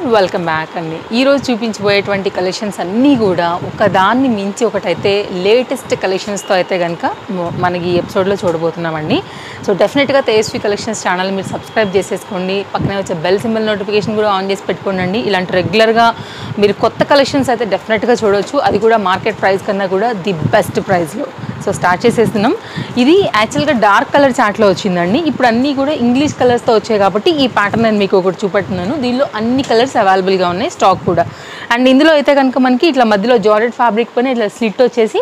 welcome back అండి ఈరోజు చూపించబోయేటువంటి collections అన్నీ కూడా ఒకదాన్ని మించి ఒకటైతే లేటెస్ట్ కలెక్షన్స్తో అయితే కనుక మ- మనకి ఈ ఎపిసోడ్లో చూడబోతున్నామండి సో డెఫినెట్గా తేజస్వి కలెక్షన్స్ ఛానల్ మీరు సబ్స్క్రైబ్ చేసేసుకోండి పక్కనే వచ్చే బెల్ సింబల్ నోటిఫికేషన్ కూడా ఆన్ చేసి పెట్టుకోండి ఇలాంటి రెగ్యులర్గా మీరు కొత్త కలెక్షన్స్ అయితే డెఫినెట్గా చూడవచ్చు అది కూడా మార్కెట్ ప్రైస్ కన్నా కూడా ది బెస్ట్ ప్రైస్లో సో స్టార్ట్ చేసేస్తున్నాం ఇది యాక్చువల్గా డార్క్ కలర్ చాట్లో వచ్చిందండి ఇప్పుడు అన్నీ కూడా ఇంగ్లీష్ కలర్స్తో వచ్చాయి కాబట్టి ఈ ప్యాటర్న్ నేను మీకు ఒకటి చూపెడుతున్నాను దీనిలో అన్ని కలర్స్ అవైలబుల్గా ఉన్నాయి స్టాక్ కూడా అండ్ ఇందులో అయితే కనుక మనకి ఇట్లా మధ్యలో జార్డెడ్ ఫ్యాబ్రిక్ పైన ఇట్లా స్లిట్ వచ్చేసి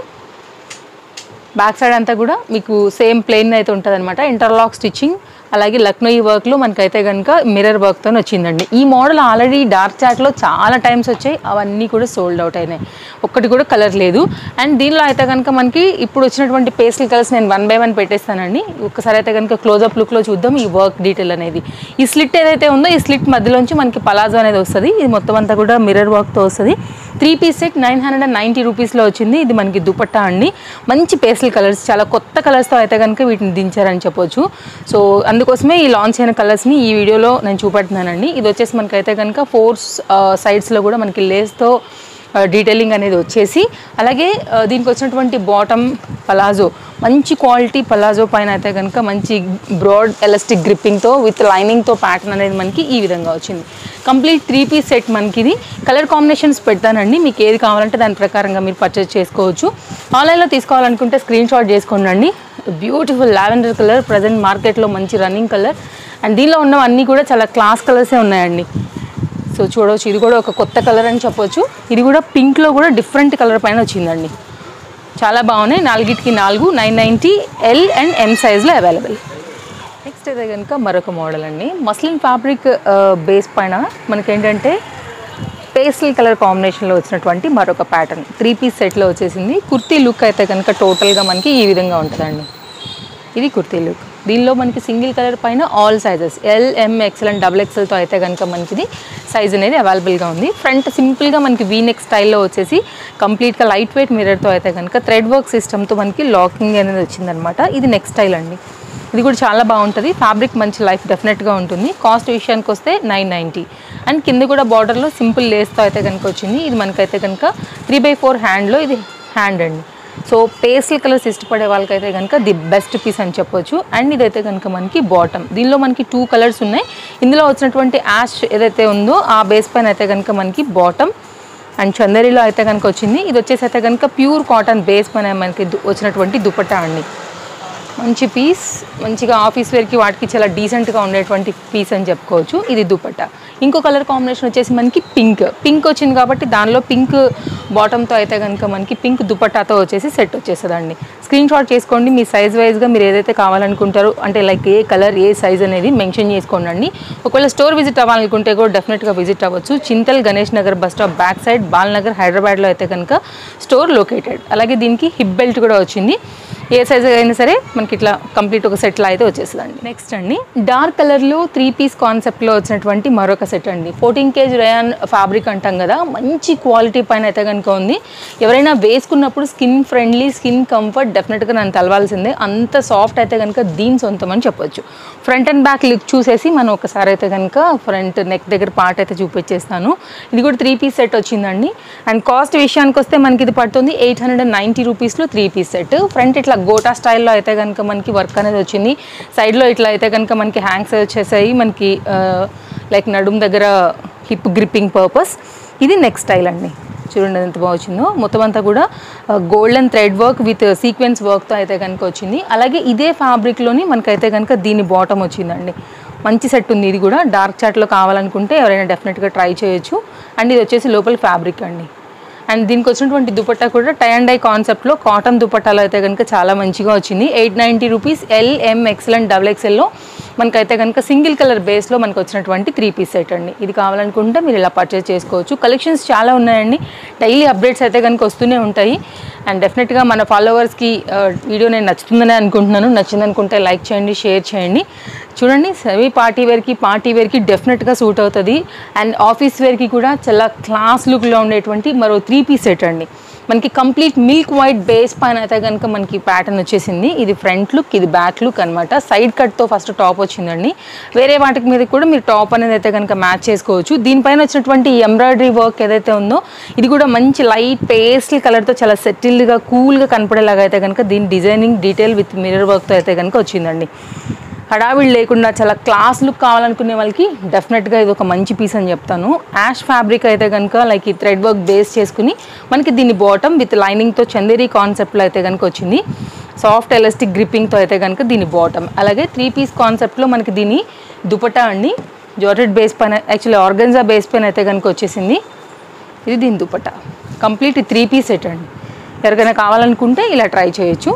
బ్యాక్ సైడ్ అంతా కూడా మీకు సేమ్ ప్లెయిన్ అయితే ఉంటుంది అనమాట ఇంటర్లాక్ స్టిచ్చింగ్ అలాగే లక్నోయి వర్క్లో మనకైతే కనుక మిర్రర్ వర్క్తో వచ్చిందండి ఈ మోడల్ ఆల్రెడీ డార్క్ చాట్లో చాలా టైమ్స్ వచ్చాయి అవన్నీ కూడా సోల్డ్ అవుట్ అయినాయి ఒక్కటి కూడా కలర్ లేదు అండ్ దీనిలో అయితే కనుక మనకి ఇప్పుడు వచ్చినటువంటి పేస్టల్ కలర్స్ నేను వన్ బై వన్ పెట్టేస్తానండి ఒకసారి అయితే కనుక క్లోజప్ లుక్లో చూద్దాం ఈ వర్క్ డీటెయిల్ అనేది ఈ స్లిట్ ఏదైతే ఉందో ఈ స్లిట్ మధ్యలోంచి మనకి పలాజో అనేది వస్తుంది ఇది మొత్తం అంతా కూడా మిర్రర్ వర్క్తో వస్తుంది three piece set nine hundred and ninety రూపీస్లో వచ్చింది ఇది మనకి దుపట్టా అండి మంచి పేస్టల్ కలర్స్ చాలా కొత్త కలర్స్తో అయితే కనుక వీటిని దించారని చెప్పొచ్చు సో అందుకోసమే ఈ లాంచ్ అయిన కలర్స్ని ఈ వీడియోలో నేను చూపెడుతున్నానండి ఇది వచ్చేసి మనకైతే కనుక ఫోర్ సైడ్స్లో కూడా మనకి లేస్తో డీటెయిలింగ్ అనేది వచ్చేసి అలాగే ఆ, దీనికి వచ్చినటువంటి బాటమ్ పలాజో మంచి క్వాలిటీ పలాజో పైన అయితే కనుక మంచి బ్రాడ్ ఎలాస్టిక్ గ్రిప్పింగ్తో విత్ లైనింగ్తో ప్యాటర్న్ అనేది మనకి ఈ విధంగా వచ్చింది కంప్లీట్ త్రీ పీస్ సెట్ మనకి ఇది కలర్ కాంబినేషన్స్ పెడతానండి మీకు ఏది కావాలంటే దాని ప్రకారంగా మీరు పర్చేస్ చేసుకోవచ్చు ఆన్లైన్లో తీసుకోవాలనుకుంటే స్క్రీన్ షాట్ చేసుకోండి బ్యూటిఫుల్ లావెండర్ కలర్ ప్రజెంట్ మార్కెట్లో మంచి రన్నింగ్ కలర్ అండ్ దీనిలో ఉన్నవన్నీ కూడా చాలా క్లాస్ కలర్సే ఉన్నాయండి సో చూడవచ్చు ఇది కూడా ఒక కొత్త కలర్ అని చెప్పొచ్చు ఇది కూడా పింక్లో కూడా డిఫరెంట్ కలర్ పైన వచ్చిందండి చాలా బాగున్నాయి నాలుగిటికి నాలుగు nine ninety L and M సైజ్లో అవైలబుల్ నెక్స్ట్ అయితే కనుక మరొక మోడల్ అండి మస్లిన్ ఫ్యాబ్రిక్ బేస్ పైన మనకేంటంటే పేస్టల్ కలర్ కాంబినేషన్లో వచ్చినటువంటి మరొక ప్యాటర్న్ త్రీ పీస్ సెట్లో వచ్చేసింది కుర్తీ లుక్ అయితే కనుక టోటల్గా మనకి ఈ విధంగా ఉంటుందండి ఇది కుర్తీ లుక్ దీనిలో మనకి సింగిల్ కలర్ పైన all sizes L M XL and double ఎక్సెల్తో అయితే కనుక మనకి ఇది సైజ్ అనేది అవైలబుల్గా ఉంది ఫ్రంట్ సింపుల్గా మనకి వీనెక్ స్టైల్లో వచ్చేసి కంప్లీట్గా లైట్ వెయిట్ మిర్రర్తో అయితే కనుక థ్రెడ్ వర్క్ సిస్టమ్తో మనకి లాకింగ్ అనేది వచ్చిందనమాట ఇది నెక్స్ట్ స్టైల్ అండి ఇది కూడా చాలా బాగుంటుంది ఫ్యాబ్రిక్ మంచి లైఫ్ డెఫినెట్గా ఉంటుంది కాస్ట్ విషయానికి వస్తే నైన్ నైంటీ అండ్ కింద కూడా బార్డర్లో సింపుల్ లేస్తో అయితే కనుక వచ్చింది ఇది మనకైతే కనుక త్రీ బై ఫోర్ హ్యాండ్లో ఇది హ్యాండ్ అండి సో పేస్టల్ కలర్స్ ఇష్టపడే వాళ్ళకైతే కనుక ది బెస్ట్ పీస్ అని చెప్పొచ్చు అండ్ ఇదైతే కనుక మనకి బాటమ్ దీనిలో మనకి టూ కలర్స్ ఉన్నాయి ఇందులో వచ్చినటువంటి యాష్ ఏదైతే ఉందో ఆ బేస్ పైన అయితే కనుక మనకి బాటమ్ అండ్ చందరిలో అయితే కనుక వచ్చింది ఇది వచ్చేసి అయితే కనుక ప్యూర్ కాటన్ బేస్ పైన మనకి దు- వచ్చినటువంటి దుపట్టా అండి మంచి పీస్ మంచిగా ఆఫీస్ వేర్కి వాటికి చాలా డీసెంట్గా ఉండేటువంటి పీస్ అని చెప్పుకోవచ్చు ఇది దుపట్టా ఇంకో కలర్ కాంబినేషన్ వచ్చేసి మనకి పింక్ పింక్ వచ్చింది కాబట్టి దానిలో పింక్ బాటంతో అయితే కనుక మనకి పింక్ దుపట్టాతో వచ్చేసి సెట్ వచ్చేస్తుందండి స్క్రీన్ షాట్ చేసుకోండి మీ సైజ్ వైజ్గా మీరు ఏదైతే కావాలనుకుంటారో అంటే లైక్ ఏ కలర్ ఏ సైజ్ అనేది మెన్షన్ చేసుకోండి ఒకవేళ స్టోర్ విజిట్ అవ్వాలనుకుంటే కూడా డెఫినెట్గా విజిట్ అవ్వచ్చు Chintal Ganesh Nagar bus stop back side Balanagar హైదరాబాద్లో అయితే కనుక స్టోర్ లొకేటెడ్ అలాగే దీనికి హిప్ బెల్ట్ కూడా వచ్చింది ఏ సైజ్ అయినా సరే మనకి ఇట్లా కంప్లీట్ ఒక సెట్లో అయితే వచ్చేస్తుందండి నెక్స్ట్ అండి డార్క్ కలర్లో త్రీ పీస్ కాన్సెప్ట్లో వచ్చినటువంటి మరొక సెట్ అండి ఫోర్టీన్ కేజ్ రేయాన్ ఫ్యాబ్రిక్ అంటాం కదా మంచి క్వాలిటీ పైన అయితే కనుక ఉంది ఎవరైనా వేసుకున్నప్పుడు స్కిన్ ఫ్రెండ్లీ స్కిన్ కంఫర్ట్ డెఫినెట్గా నన్ను తలవాల్సిందే అంత సాఫ్ట్ అయితే కనుక దీని సొంతం అని చెప్పొచ్చు ఫ్రంట్ అండ్ బ్యాక్ లుక్ చూసేసి మనం ఒకసారి అయితే కనుక ఫ్రంట్ నెక్ దగ్గర పార్ట్ అయితే చూపించేస్తాను ఇది కూడా త్రీ పీస్ సెట్ వచ్చిందండి అండ్ కాస్ట్ విషయానికి వస్తే మనకి ఇది పడుతుంది ఎయిట్ హండ్రెడ్ అండ్ నైంటీ రూపీస్లో త్రీ పీస్ సెట్ ఫ్రంట్ ఇట్లా గోటా స్టైల్లో అయితే కనుక మనకి వర్క్ అనేది వచ్చింది సైడ్లో ఇట్లా అయితే కనుక మనకి హ్యాంగ్స్ వచ్చేసాయి మనకి లైక్ నడుము దగ్గర హిప్ గ్రిప్పింగ్ పర్పస్ ఇది నెక్స్ట్ స్టైల్ అండి చూడండి ఎంత బాగా వచ్చిందో మొత్తం అంతా కూడా golden thread work with sequence వర్క్తో అయితే కనుక వచ్చింది అలాగే ఇదే ఫ్యాబ్రిక్లోని మనకైతే కనుక దీని బాటమ్ వచ్చిందండి మంచి సెట్ ఉంది ఇది కూడా డార్క్ చాట్లో కావాలనుకుంటే ఎవరైనా డెఫినెట్గా ట్రై చేయొచ్చు అండ్ ఇది వచ్చేసి లోపల ఫ్యాబ్రిక్ అండి అండ్ దీనికి వచ్చినటువంటి దుపట్టా కూడా టై అండ్ డై కాన్సెప్ట్లో కాటన్ దుపట్టాలో అయితే కనుక చాలా మంచిగా వచ్చింది eight ninety rupees L M XL and double ఎక్సెల్లో మనకైతే కనుక సింగిల్ కలర్ బేస్లో మనకు వచ్చినటువంటి త్రీ పీస్ సెట్ అండి ఇది కావాలనుకుంటే మీరు ఇలా పర్చేస్ చేసుకోవచ్చు కలెక్షన్స్ చాలా ఉన్నాయండి డైలీ అప్డేట్స్ అయితే కనుక వస్తూనే ఉంటాయి అండ్ డెఫినెట్గా మన ఫాలోవర్స్కి వీడియో నేను నచ్చుతుందని అనుకుంటున్నాను నచ్చింది అనుకుంటే లైక్ చేయండి షేర్ చేయండి చూడండి సెమీ పార్టీ వేర్కి పార్టీ వేర్కి డెఫినెట్గా సూట్ అవుతుంది అండ్ ఆఫీస్ వేర్కి కూడా చాలా క్లాస్ లుక్లో ఉండేటువంటి మరో త్రీ పీస్ సెట్ అండి మనకి కంప్లీట్ మిల్క్ వైట్ బేస్ పైన అయితే కనుక మనకి ప్యాటర్న్ వచ్చేసింది ఇది ఫ్రంట్ లుక్ ఇది బ్యాక్ లుక్ అనమాట సైడ్ కట్తో ఫస్ట్ టాప్ వచ్చిందండి వేరే వాటికి మీద కూడా మీరు టాప్ అనేది అయితే కనుక మ్యాచ్ చేసుకోవచ్చు దీనిపైన వచ్చినటువంటి ఎంబ్రాయిడరీ వర్క్ ఏదైతే ఉందో ఇది కూడా మంచి లైట్ పేస్ట్లీ కలర్తో చాలా సెటిల్డ్గా కూల్గా కనపడేలాగా అయితే కనుక దీని డిజైనింగ్ డీటెయిల్ విత్ మిర్రర్ వర్క్తో అయితే కనుక వచ్చిందండి హడావిడి లేకుండా చాలా క్లాస్ లుక్ కావాలనుకునే వాళ్ళకి డెఫినెట్గా ఇది ఒక మంచి పీస్ అని చెప్తాను యాష్ ఫ్యాబ్రిక్ అయితే కనుక లైక్ ఈ థ్రెడ్ వర్క్ బేస్ చేసుకుని మనకి దీని బాటమ్ విత్ లైనింగ్తో చందేరి కాన్సెప్ట్లో అయితే కనుక వచ్చింది సాఫ్ట్ ఎలాస్టిక్ గ్రిప్పింగ్తో అయితే కనుక దీని బాటమ్ అలాగే త్రీ పీస్ కాన్సెప్ట్లో మనకి దీని దుపటా అండి జార్జెట్ బేస్ పైన యాక్చువల్లీ ఆర్గన్జా బేస్ పైన అయితే కనుక వచ్చేసింది ఇది దీని dupatta complete three piece set అండి ఎవరికైనా కావాలనుకుంటే ఇలా ట్రై చేయొచ్చు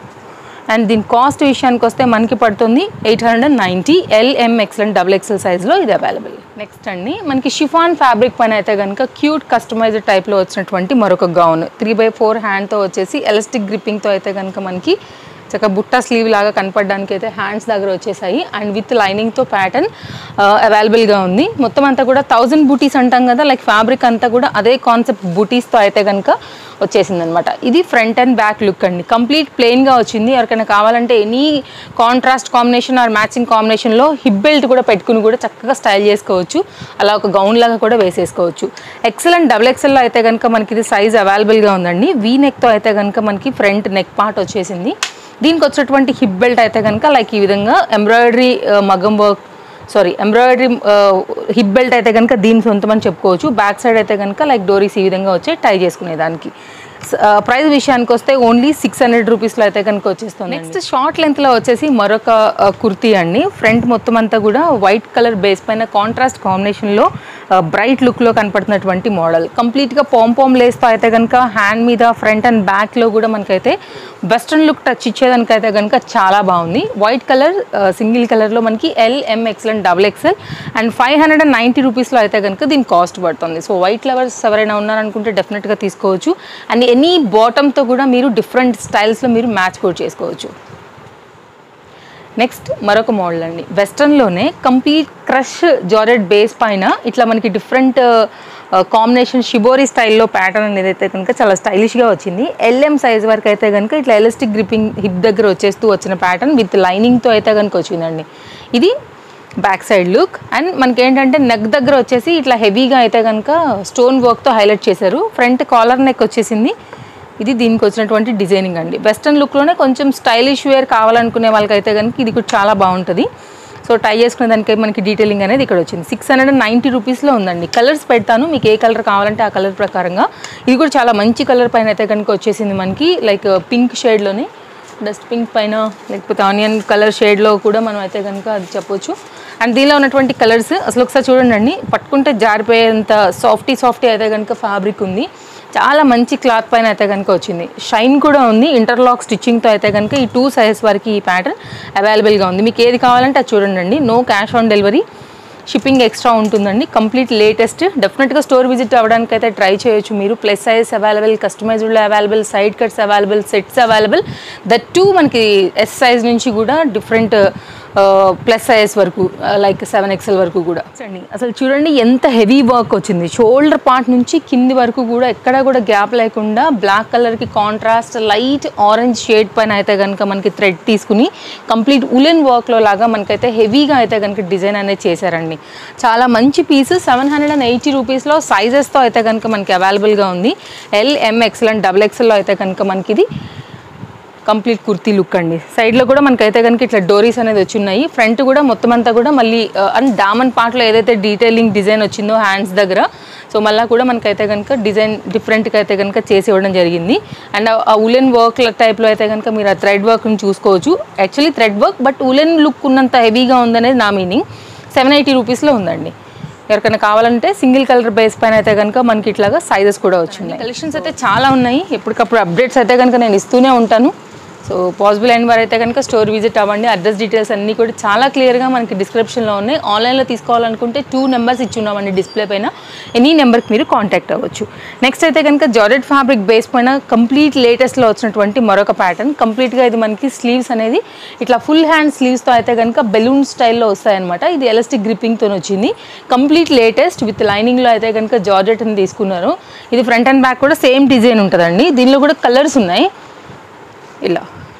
అండ్ దీని కాస్ట్ విషయానికి వస్తే మనకి పడుతుంది eight hundred and ninety L M XL double XL సైజ్లో ఇది అవైలబుల్ నెక్స్ట్ అండి మనకి షిఫాన్ ఫ్యాబ్రిక్ పైన అయితే కనుక క్యూట్ కస్టమైజ్డ్ టైప్లో వచ్చినటువంటి మరొక గౌన్ త్రీ బై ఫోర్ హ్యాండ్తో వచ్చేసి ఎలాస్టిక్ గ్రిప్పింగ్తో అయితే కనుక మనకి చక్కగా బుట్ట స్లీవ్ లాగా కనపడడానికి అయితే హ్యాండ్స్ దగ్గర వచ్చేసాయి అండ్ విత్ లైనింగ్తో ప్యాటర్న్ అవైలబుల్గా ఉంది మొత్తం అంతా కూడా థౌజండ్ బూటీస్ అంటాం కదా లైక్ ఫ్యాబ్రిక్ అంతా కూడా అదే కాన్సెప్ట్ బూటీస్తో అయితే కనుక వచ్చేసింది అనమాట ఇది ఫ్రంట్ అండ్ బ్యాక్ లుక్ అండి కంప్లీట్ ప్లెయిన్గా వచ్చింది ఎవరికైనా కావాలంటే any contrast combination or matching కాంబినేషన్లో హిప్ బెల్ట్ కూడా పెట్టుకుని కూడా చక్కగా స్టైల్ చేసుకోవచ్చు అలా ఒక గౌన్ లాగా కూడా వేసేసుకోవచ్చు ఎక్సెల్ అండ్ డబుల్ ఎక్సెల్లో అయితే కనుక మనకి ఇది సైజ్ అవైలబుల్గా ఉందండి వీ నెక్తో అయితే కనుక మనకి ఫ్రంట్ నెక్ పార్ట్ వచ్చేసింది దీనికి వచ్చేటువంటి హిప్ బెల్ట్ అయితే కనుక లైక్ ఈ విధంగా embroidery maggam work sorry embroidery hip belt అయితే కనుక దీని సొంతమని చెప్పుకోవచ్చు బ్యాక్ సైడ్ అయితే కనుక లైక్ డోరీస్ ఈ విధంగా వచ్చి టై చేసుకునేదానికి ప్రైస్ విషయానికి వస్తే ఓన్లీ సిక్స్ హండ్రెడ్ రూపీస్లో అయితే కనుక వచ్చేస్తుంది నెక్స్ట్ షార్ట్ లెంత్లో వచ్చేసి మరొక ఆ, కుర్తీ అండి ఫ్రంట్ మొత్తం అంతా కూడా వైట్ కలర్ బేస్ పైన కాంట్రాస్ట్ కాంబినేషన్లో బ్రైట్ లుక్లో కనపడుతున్నటువంటి మోడల్ కంప్లీట్గా పాంపామ్ లేస్తో అయితే కనుక హ్యాండ్ మీద ఫ్రంట్ అండ్ బ్యాక్లో కూడా మనకైతే వెస్ట్రన్ లుక్ టచ్ ఇచ్చేదానికైతే కనుక చాలా బాగుంది వైట్ కలర్ సింగిల్ కలర్లో మనకి L M XL and double XL and five hundred and ninety రూపీస్లో అయితే కనుక దీని కాస్ట్ పడుతుంది సో వైట్ లవర్స్ ఎవరైనా ఉన్నారనుకుంటే డెఫినెట్గా తీసుకోవచ్చు అండ్ ఎనీ బాటమ్తో కూడా మీరు డిఫరెంట్ స్టైల్స్లో మీరు మ్యాచ్ కూడా చేసుకోవచ్చు నెక్స్ట్ మరొక మోడల్ అండి వెస్ట్రన్లోనే కంప్లీట్ క్రష్ జారెడ్ బేస్ పైన ఇట్లా మనకి డిఫరెంట్ కాంబినేషన్ షిబోరి స్టైల్లో ప్యాటర్న్ అనేది అయితే కనుక చాలా స్టైలిష్గా వచ్చింది ఎల్ఎం సైజ్ వరకు అయితే కనుక ఇట్లా ఎలాస్టిక్ గ్రిప్పింగ్ హిప్ దగ్గర వచ్చేస్తూ వచ్చిన ప్యాటర్న్ విత్ లైనింగ్తో అయితే కనుక వచ్చిందండి ఇది బ్యాక్ సైడ్ లుక్ అండ్ మనకి ఏంటంటే నెక్ దగ్గర వచ్చేసి ఇట్లా హెవీగా అయితే కనుక స్టోన్ వర్క్తో హైలైట్ చేశారు ఫ్రంట్ కాలర్ నెక్ వచ్చేసింది ఇది దీనికి వచ్చినటువంటి డిజైనింగ్ అండి వెస్ట్రన్ లుక్లోనే కొంచెం స్టైలిష్ వేర్ కావాలనుకునే వాళ్ళకైతే కనుక ఇది కూడా చాలా బాగుంటుంది సో టై చేసుకునే దానికి మనకి డీటెయిలింగ్ అనేది ఇక్కడ వచ్చింది సిక్స్ హండ్రెడ్ అండ్ నైంటీ రూపీస్లో ఉందండి కలర్స్ పెడతాను మీకు ఏ కలర్ కావాలంటే ఆ కలర్ ప్రకారంగా ఇది కూడా చాలా మంచి కలర్ పైన అయితే కనుక వచ్చేసింది మనకి లైక్ పింక్ షేడ్లోనే డస్ట్ పింక్ పైన లేకపోతే ఆనియన్ కలర్ షేడ్లో కూడా మనం అయితే కనుక అది చెప్పొచ్చు అండ్ దీనిలో ఉన్నటువంటి కలర్స్ అసలు ఒకసారి చూడండి పట్టుకుంటే జారిపోయేంత సాఫ్టీ సాఫ్టీ అయితే కనుక ఫ్యాబ్రిక్ ఉంది చాలా మంచి క్లాత్ పైన అయితే కనుక వచ్చింది షైన్ కూడా ఉంది ఇంటర్లాక్ స్టిచ్చింగ్తో అయితే కనుక ఈ టూ సైజెస్ వరకు ఈ ప్యాటర్న్ అవైలబుల్గా ఉంది మీకు ఏది కావాలంటే అది చూడండి no cash on delivery shipping extra ఉంటుందండి కంప్లీట్ లేటెస్ట్ డెఫినెట్గా స్టోర్ విజిట్ అవ్వడానికి అయితే ట్రై చేయొచ్చు మీరు plus size available customised available side cuts available sets available that too మనకి ఎస్ సైజ్ నుంచి కూడా డిఫరెంట్ ప్లస్ సైజ్ వరకు లైక్ సెవెన్ ఎక్స్ఎల్ వరకు కూడా అండి అసలు చూడండి ఎంత హెవీ వర్క్ వచ్చింది షోల్డర్ పార్ట్ నుంచి కింది వరకు కూడా ఎక్కడా కూడా గ్యాప్ లేకుండా బ్లాక్ కలర్కి కాంట్రాస్ట్ లైట్ ఆరెంజ్ షేడ్ పైన అయితే కనుక మనకి థ్రెడ్ తీసుకుని కంప్లీట్ ఉలెన్ వర్క్లో లాగా మనకైతే హెవీగా అయితే కనుక డిజైన్ అనేది చేశారండి చాలా మంచి piece seven hundred and eighty రూపీస్లో సైజెస్తో అయితే కనుక మనకి అవైలబుల్గా ఉంది L M XL and double ఎక్స్ఎల్లో అయితే కనుక మనకి ఇది కంప్లీట్ కుర్తీ లుక్ అండి సైడ్లో కూడా మనకైతే కనుక ఇట్లా డోరీస్ అనేది వచ్చి ఉన్నాయి ఫ్రంట్ కూడా మొత్తం అంతా కూడా మళ్ళీ ఆ, అండ్ దామన్ పార్ట్లో ఏదైతే డీటెయిలింగ్ డిజైన్ వచ్చిందో హ్యాండ్స్ దగ్గర సో మళ్ళీ కూడా మనకైతే కనుక డిజైన్ డిఫరెంట్గా అయితే కనుక చేసి ఇవ్వడం జరిగింది అండ్ ఆ ఉలెన్ వర్క్ టైప్లో అయితే కనుక మీరు ఆ థ్రెడ్ వర్క్ని చూసుకోవచ్చు actually thread work but woollen look ఉన్నంత హెవీగా ఉందనేది నా మీనింగ్ సెవెన్ ఎయిటీ రూపీస్లో ఉందండి ఎవరికైనా కావాలంటే సింగిల్ కలర్ బేస్ పైన అయితే కనుక మనకి ఇట్లాగా సైజెస్ కూడా వచ్చింది కలెక్షన్స్ అయితే చాలా ఉన్నాయి ఎప్పటికప్పుడు అప్డేట్స్ అయితే కనుక నేను ఇస్తూనే ఉంటాను సో పాసిబుల్ అయిన వారైతే కనుక స్టోర్ విజిట్ అవ్వండి అడ్రస్ డీటెయిల్స్ అన్నీ కూడా చాలా క్లియర్గా మనకి డిస్క్రిప్షన్లో ఉన్నాయి ఆన్లైన్లో తీసుకోవాలనుకుంటే టూ నెంబర్స్ ఇచ్చున్నామండి డిస్ప్లే పైన ఎనీ నెంబర్కి మీరు కాంటాక్ట్ అవ్వచ్చు నెక్స్ట్ అయితే కనుక జార్జెట్ ఫ్యాబ్రిక్ బేస్ పైన కంప్లీట్ లేటెస్ట్లో వచ్చినటువంటి మరొక ప్యాటర్న్ కంప్లీట్గా ఇది మనకి స్లీవ్స్ అనేది ఇట్లా ఫుల్ హ్యాండ్ స్లీవ్స్తో అయితే కనుక బెలూన్ స్టైల్లో వస్తాయన్నమాట ఇది ఎలాస్టిక్ గ్రిప్పింగ్తో వచ్చింది కంప్లీట్ లేటెస్ట్ విత్ లైనింగ్లో అయితే కనుక జార్జెట్ అని తీసుకున్నారు ఇది ఫ్రంట్ అండ్ బ్యాక్ కూడా సేమ్ డిజైన్ ఉంటుందండి దీనిలో కూడా కలర్స్ ఉన్నాయి ఇలా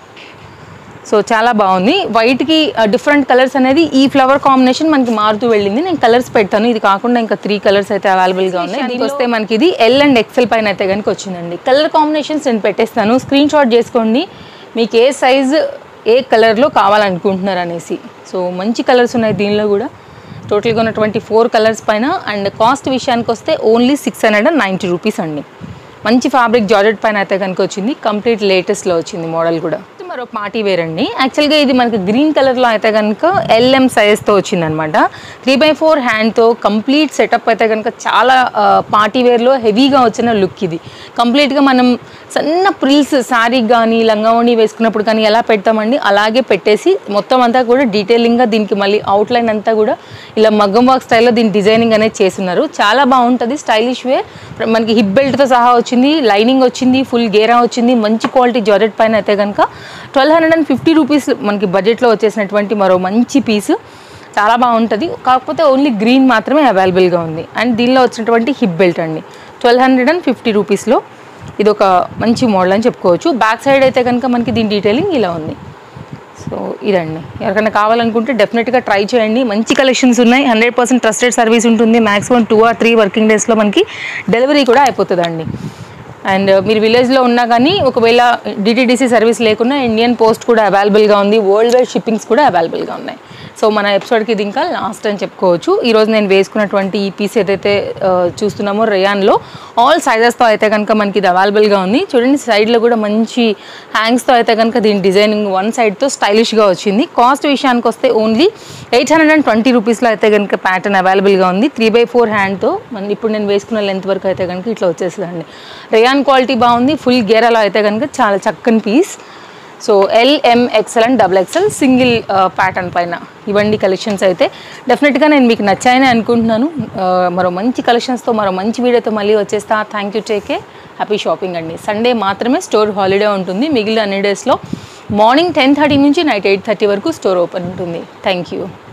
సో చాలా బాగుంది వైట్కి డిఫరెంట్ కలర్స్ అనేది ఈ ఫ్లవర్ కాంబినేషన్ మనకి మారుతూ వెళ్ళింది నేను కలర్స్ పెడతాను ఇది కాకుండా ఇంకా త్రీ కలర్స్ అయితే అవైలబుల్గా ఉన్నాయి దీనికి వస్తే మనకి ఇది ఎల్ అండ్ ఎక్సెల్ పైన అయితే కనుక వచ్చిందండి కలర్ కాంబినేషన్స్ నేను పెట్టేస్తాను స్క్రీన్ షాట్ చేసుకోండి మీకు ఏ సైజ్ ఏ కలర్లో కావాలనుకుంటున్నారు అనేసి సో మంచి కలర్స్ ఉన్నాయి దీనిలో కూడా టోటల్గా ఉన్నటువంటి ఫోర్ కలర్స్ పైన అండ్ కాస్ట్ విషయానికి వస్తే only six hundred and ninety rupees అండి మంచి ఫ్యాబ్రిక్ జార్జెట్ పైన అయితే కనుక వచ్చింది కంప్లీట్ లేటెస్ట్లో వచ్చింది మోడల్ కూడా మరో పార్టీ వేర్ అండి యాక్చువల్గా ఇది మనకి గ్రీన్ కలర్లో అయితే కనుక ఎల్ఎం సైజ్తో వచ్చిందనమాట త్రీ బై ఫోర్ హ్యాండ్తో కంప్లీట్ సెటప్ అయితే కనుక చాలా పార్టీ వేర్లో హెవీగా వచ్చిన లుక్ ఇది కంప్లీట్గా మనం సన్న ప్రిల్స్ శారీ కానీ లంగావణి వేసుకున్నప్పుడు కానీ ఎలా పెడతామండి అలాగే పెట్టేసి మొత్తం అంతా కూడా డీటెయిలింగ్గా దీనికి మళ్ళీ అవుట్లైన్ అంతా కూడా ఇలా మగ్గం వర్క్ స్టైల్లో దీని డిజైనింగ్ అనేది చేస్తున్నారు చాలా బాగుంటుంది స్టైలిష్ వేర్ మనకి హిప్ బెల్ట్తో సహా వచ్చింది లైనింగ్ వచ్చింది ఫుల్ గేరా వచ్చింది మంచి క్వాలిటీ జార్జెట్ పైన అయితే కనుక twelve hundred and fifty rupees మనకి బడ్జెట్లో వచ్చేసినటువంటి మరో మంచి పీసు చాలా బాగుంటుంది కాకపోతే ఓన్లీ గ్రీన్ మాత్రమే అవైలబుల్గా ఉంది అండ్ దీనిలో వచ్చినటువంటి హిప్ బెల్ట్ అండి ట్వెల్వ్ హండ్రెడ్ అండ్ ఫిఫ్టీ రూపీస్లో ఇది ఒక మంచి మోడల్ అని చెప్పుకోవచ్చు బ్యాక్ సైడ్ అయితే కనుక మనకి దీని డీటెయిలింగ్ ఇలా ఉంది సో ఇదండి ఎవరికైనా కావాలనుకుంటే డెఫినెట్గా ట్రై చేయండి మంచి కలెక్షన్స్ ఉన్నాయి హండ్రెడ్ పర్సెంట్ ట్రస్టెడ్ సర్వీస్ ఉంటుంది maximum two or three working డేస్లో మనకి డెలివరీ కూడా అయిపోతుందండి అండ్ మీరు విలేజ్లో ఉన్నా కానీ ఒకవేళ డిటీడీసీ సర్వీస్ లేకున్నా ఇండియన్ పోస్ట్ కూడా అవైలబుల్గా ఉంది వరల్డ్ వైడ్ షిప్పింగ్స్ కూడా అవైలబుల్గా ఉన్నాయి సో మన ఎపిసోడ్కి ఇది ఇంకా లాస్ట్ అని చెప్పుకోవచ్చు ఈరోజు నేను వేసుకున్నటువంటి ఈ పీస్ ఏదైతే ఆ, చూస్తున్నామో రేయాన్లో ఆల్ సైజెస్తో అయితే కనుక మనకి ఇది అవైలబుల్గా ఉంది చూడండి సైడ్లో కూడా మంచి హ్యాంగ్స్తో అయితే కనుక దీని డిజైనింగ్ వన్ సైడ్తో స్టైలిష్గా వచ్చింది కాస్ట్ విషయానికి వస్తే only eight hundred and twenty రూపీస్లో అయితే కనుక ప్యాటర్న్ అవైలబుల్గా ఉంది త్రీ బై ఫోర్ హ్యాండ్తో మన ఇప్పుడు నేను వేసుకున్న లెంత్ వరకు అయితే కనుక ఇట్లా వచ్చేస్తుందండి రేయాన్ క్వాలిటీ బాగుంది ఫుల్ గేరాలో అయితే కనుక చాలా చక్కని piece so L M XL and double XL single pattern పైన ఇవ్వండి కలెక్షన్స్ అయితే డెఫినెట్గా నేను మీకు నచ్చాయని అనుకుంటున్నాను ఆ, మరో మంచి కలెక్షన్స్తో మరో మంచి వీడియోతో మళ్ళీ వచ్చేస్తా thank you take care happy shopping అండి సండే మాత్రమే స్టోర్ హాలిడే ఉంటుంది మిగిలిన అన్ని డేస్లో మార్నింగ్ టెన్ థర్టీ నుంచి నైట్ ఎయిట్ థర్టీ వరకు స్టోర్ ఓపెన్ ఉంటుంది థ్యాంక్ యూ